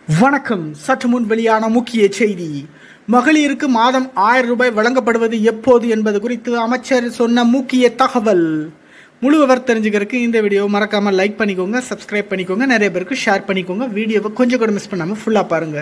வணக்கம் சற்று முன் வெளியான முக்கிய செய்தி மகளிருக்கு மாதம் ஆயிரம் ரூபாய் வழங்கப்படுவது எப்போது என்பது குறித்து அமைச்சர் சொன்ன முக்கிய தகவல் முழு விவரம் தெரிஞ்சுக்கிறதுக்கு இந்த வீடியோ மறக்காம லைக் பண்ணிக்கோங்க சப்ஸ்கிரைப் பண்ணிக்கோங்க நிறைய பேருக்கு ஷேர் பண்ணிக்கோங்க வீடியோவை கொஞ்சம் கூட மிஸ் பண்ணாம ஃபுல்லா பாருங்க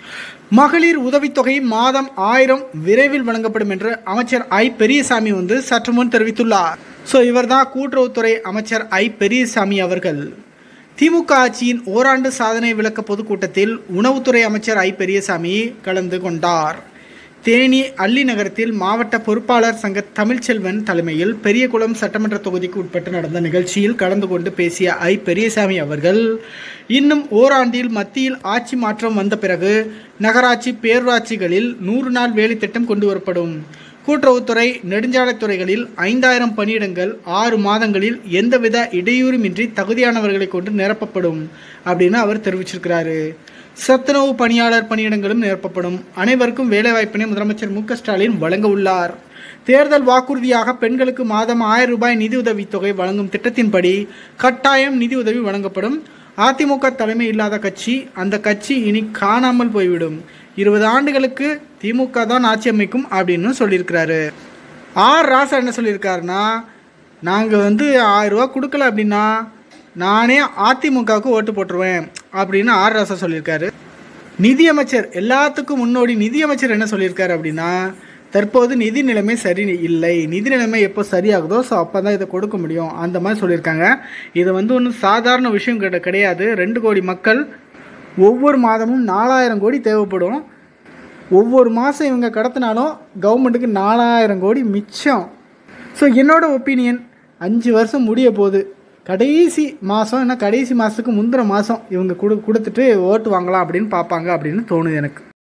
மகளிர் உதவித்தொகை மாதம் ஆயிரம் விரைவில் வழங்கப்படும் என்று அமைச்சர் ஐ பெரியசாமி வந்து சற்று முன் தெரிவித்துள்ளார் ஸோ இவர்தான் கூட்டுறவுத்துறை அமைச்சர் ஐ பெரியசாமி அவர்கள் திமுக ஆட்சியின் ஓராண்டு சாதனை விளக்க பொதுக்கூட்டத்தில் உணவுத்துறை அமைச்சர் ஐ பெரியசாமி கலந்து கொண்டார் தேனி அள்ளி நகரத்தில் மாவட்ட பொறுப்பாளர் சங்க தமிழ்ச்செல்வன் தலைமையில் பெரியகுளம் சட்டமன்ற தொகுதிக்கு உட்பட்டு நடந்த நிகழ்ச்சியில் கலந்து கொண்டு பேசிய ஐ பெரியசாமி அவர்கள் இன்னும் ஓராண்டில் மத்தியில் ஆட்சி மாற்றம் வந்த பிறகு நகராட்சி பேரூராட்சிகளில் நூறு நாள் வேலை திட்டம் கொண்டு வரப்படும் கூட்டுறவுத்துறை நெடுஞ்சாலைத்துறைகளில் ஐந்தாயிரம் பணியிடங்கள் ஆறு மாதங்களில் எந்தவித இடையூறுமின்றி தகுதியானவர்களை கொண்டு நிரப்பப்படும் அப்படின்னு அவர் தெரிவிச்சிருக்கிறாரு சத்துணவு பணியாளர் பணியிடங்களும் நிரப்பப்படும் அனைவருக்கும் வேலைவாய்ப்பினை முதலமைச்சர் மு க ஸ்டாலின் வழங்க உள்ளார் தேர்தல் வாக்குறுதியாக பெண்களுக்கு மாதம் ஆயிரம் ரூபாய் நிதியுதவித் தொகை வழங்கும் திட்டத்தின்படி கட்டாயம் நிதியுதவி வழங்கப்படும் அதிமுக தலைமை இல்லாத கட்சி அந்த கட்சி இனி காணாமல் போய்விடும் இருபது ஆண்டுகளுக்கு திமுக தான் ஆட்சி அமைக்கும் அப்படின்னு சொல்லியிருக்கிறாரு ஆர் ராசா என்ன சொல்லியிருக்காருன்னா நாங்கள் வந்து ஆயிரம் ரூபா கொடுக்கல அப்படின்னா நானே அதிமுகவுக்கு ஓட்டு போட்டுருவேன் அப்படின்னு ஆர் ராசா சொல்லியிருக்காரு நிதியமைச்சர் எல்லாத்துக்கும் முன்னோடி நிதியமைச்சர் என்ன சொல்லியிருக்காரு அப்படின்னா தற்போது நிதி நிலைமை சரி இல்லை நிதி நிலைமை எப்போ சரியாகுதோ ஸோ அப்போ தான் இதை கொடுக்க முடியும் அந்த மாதிரி சொல்லியிருக்காங்க இது வந்து ஒன்றும் சாதாரண விஷயம் கிடை கிடையாது ரெண்டு கோடி மக்கள் ஒவ்வொரு மாதமும் நாலாயிரம் கோடி தேவைப்படும் ஒவ்வொரு மாதம் இவங்க கடத்தினாலும் கவர்மெண்ட்டுக்கு நாலாயிரம் கோடி மிச்சம் ஸோ என்னோட ஒப்பீனியன் அஞ்சு வருஷம் முடிய போகுது கடைசி மாதம் என்ன கடைசி மாதத்துக்கு முந்தின மாதம் இவங்க கொடு கொடுத்துட்டு ஓட்டு வாங்கலாம் அப்படின்னு பார்ப்பாங்க அப்படின்னு தோணுது எனக்கு